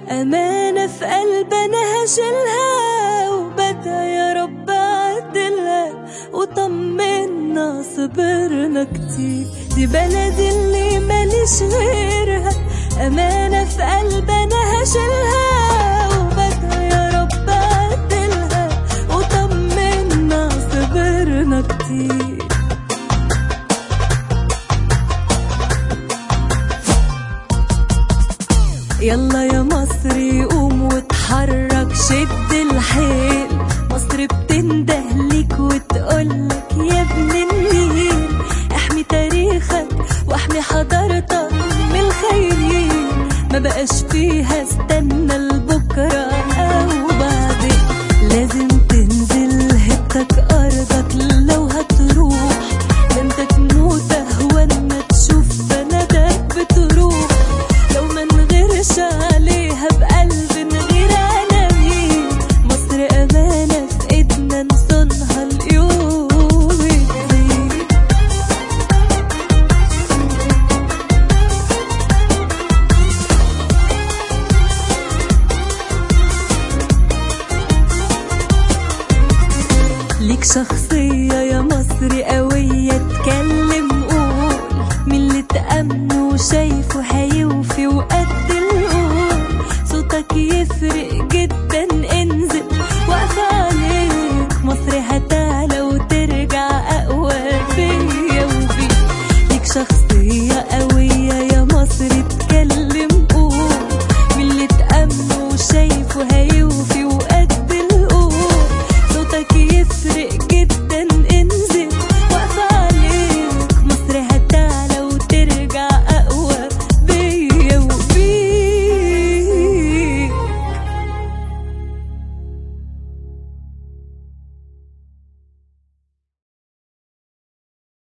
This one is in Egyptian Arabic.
أمانة في قلبنا هشيلها وبدأ يا رب عدلها وطمنا صبرنا كتير دي بلدي اللي ماليش غيرها أمانة في قلبنا هشيلها وبدأ يا رب عدلها وطمنا صبرنا كتير يلا يا مصري قوم واتحرك شد الحيل مصر بتنده ليك وتقولك يا ابن النيل احمي تاريخك واحمي حضارتك من الخاينين ما بقاش فيها استنى لبكره او بعدين لازم تنزل هبتك ارضك لو هتروح ده انت تموت اهون ما تشوف بلدك بتروح لو ما نغيرش عليها بقلب نغير على مين مصر أمانة في إيدنا نصونها اليوم الدين ليك شخصية